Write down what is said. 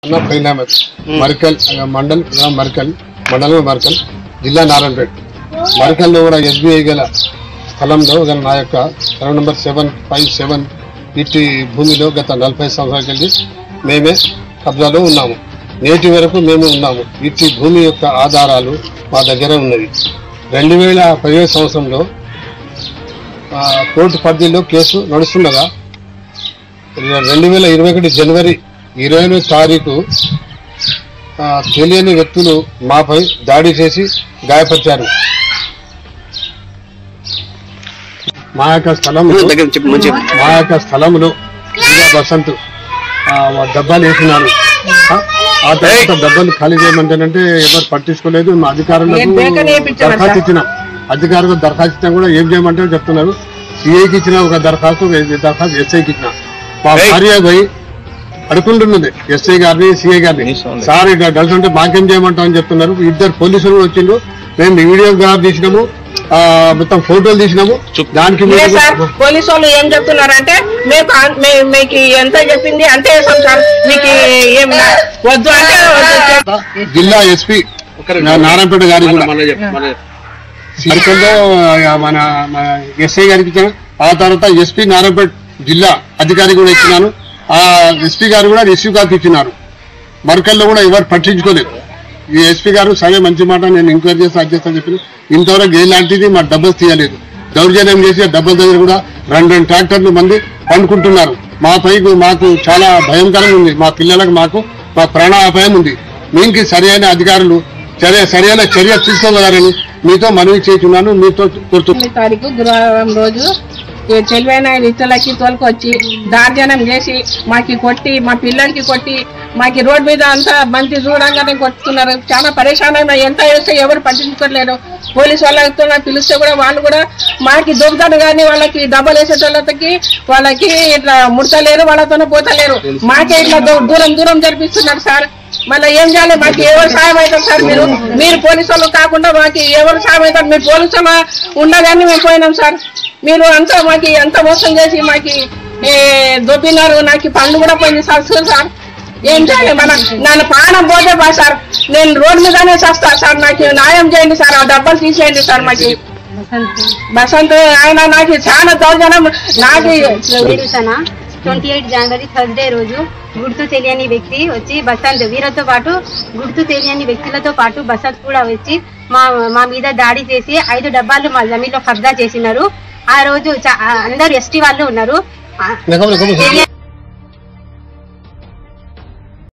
అన్న ఫైన్ అహ్మద్ మర్కల్ ఆ, మండల్ ఆ, మర్కల్ మండలం మర్కల్ జిల్లా నారాయణపేట మర్కల్లో కూడా ఎస్బీఐ గల స్థలంలో గల నా యొక్క స్థలం నెంబర్ సెవెన్ ఫైవ్ సెవెన్ ఇట్టి భూమిలో గత నలభై సంవత్సరాల కింది మేమే కబ్జాలో ఉన్నాము నేటి వరకు మేము ఉన్నాము ఇట్టి భూమి యొక్క ఆధారాలు మా దగ్గర ఉన్నది రెండు వేల పదిహేడు సంవత్సరంలో ఆ, కోర్టు పరిధిలో కేసు నడుస్తుండగా రెండు వేల ఇరవై ఒకటి జనవరి ఇరవై ఎనిమిది తారీఖు ఆ, తెలియని వ్యక్తులు మాపై దాడి చేసి గాయపరిచారు మా యొక్క స్థలంలో దగ్గర చెప్పు మంచి మా యొక్క స్థలంలో జిల్లా బసంత్ ఆ, డబ్బాలు వేసినారు ఆ, ఆ తర్వాత డబ్బాలు ఖాళీ చేయమంటానంటే ఎవరు పట్టించుకోలేదు మా అధికారులకు దరఖాస్తు ఇచ్చినాం అధికారులకు దరఖాస్తు ఇచ్చినా కూడా ఏం చేయమంటారో చెప్తున్నారు సిఐకి ఇచ్చిన ఒక దరఖాస్తు ఏ- దరఖాస్తు ఎస్ఐకి ఇచ్చిన మా భార్య పోయి అడుకుంటున్నది ఎస్ఐ గారిని సిఐ గారిని సార్ ఇట్లా డల్స్ ఉంటే మాకేం చేయమంటాం అని చెప్తున్నారు ఇద్దరు పోలీసులు కూడా వచ్చిండ్రు మేము వీడియో గ్రాఫ్ తీసినాము ఆ, మొత్తం ఫోటోలు తీసినాము దానికి లేదు మీరు- సార్ పోలీసు వాళ్ళు ఏం చెప్తున్నారంటే మీకు అన్- మే- మీకు ఎంత చెప్పింది అంతే చేస్తాం సార్ మీకు ఏం నా- వద్దు అంటే వద్దు. జిల్లా ఎస్పీ నారాయణపేట గారికి కూడా మళ్ళీ చెప్పు మళ్ళీ సరికల్లో మన ఎస్ఐ గారికి ఇచ్చాను ఆ తర్వాత ఎస్పీ నారాయణపేట జిల్లా అధికారి కూడా ఇచ్చినాను ఆ ఎస్పీ గారు కూడా రిసీవ్ కాపీ ఇచ్చినారు మరకల్లో కూడా ఎవరు పట్టించుకోలేదు ఈ ఎస్పీ గారు సరే మంచి మాట నేను ఎంక్వైరీ చేసి అది చేస్తాను చెప్పి ఇంతవరకు ఎలాంటిది మా డబ్బులు తీయలేదు దౌర్జన్యం చేసి ఆ డబ్బుల దగ్గర కూడా రెండు రెండు ట్రాక్టర్లు మంది పండుకుంటున్నారు మా పైకి మాకు చాలా భయంకరంగా ఉంది మా పిల్లలకు మాకు మా ప్రాణాపాయం ఉంది మీకు సరైన అధికారులు చర్య సరైన చర్య తీసుకోగలరని మీతో మనవి చేస్తున్నాను మీతో కోరుతున్నాను తొమ్మిది తారీఖు గురువారం రోజు ఈ తెలివైన ఇతరులకి తోలుకొచ్చి దార్జనం చేసి మాకి కొట్టి మా పిల్లలకి కొట్టి మాకి రోడ్ మీద అంతా మంచి చూడంగానే కొట్టుతున్నారు చాలా పరేషాన్ అయినా ఎంత చేస్తే ఎవరు పట్టించుకోలేరు పోలీస్ వాళ్ళతో పిలిస్తే కూడా వాళ్ళు కూడా మాకి దొరుకుతాడు కానీ వాళ్ళకి డబ్బులు వేసేటోళ్ళకి వాళ్ళకి ఇట్లా ముడతలేరు వాళ్ళతోనే పోతలేరు మాకే ఇట్లా దూ- దూరం దూరం జరిపిస్తున్నారు సార్ మళ్ళీ ఏం చేయాలి మాకు ఎవరు సాయం అవుతారు సార్ మీరు మీరు పోలీసు వాళ్ళు కాకుండా మాకు ఎవరు సాయం అవుతారు మీరు పోలీసు వాళ్ళు ఉండగానే మేము పోయినాం సార్ మీరు అంతా మాకు అంత మోసం చేసి మాకు ఏ, దొబ్బినారు నాకు పండు కూడా పోయింది సార్ చూడు సార్ ఏం చేయాలి మన నన్ను ప్రాణం పోతే బా సార్ నేను రోడ్డు మీదనే చేస్తా సార్ నాకు న్యాయం చేయండి సార్ ఆ డబ్బులు తీసేయండి సార్ మాకు బసంత్ ఆయన నాకు చాలా దౌర్జన్యం నాకు నిరసన ట్వంటీ ఎయిట్ జనవరి థర్స్డే రోజు గుర్తు తెలియని వ్యక్తి వచ్చి బసంత్ వీరతో పాటు గుర్తు తెలియని వ్యక్తులతో పాటు బసంత్ కూడా వచ్చి మా మా మీద దాడి చేసి ఐదు డబ్బాలు మా జమీన్లో కబ్జా చేసినారు ఆ రోజు చా- అందరు ఎస్టీ వాళ్ళు ఉన్నారు ఆ, తెలియని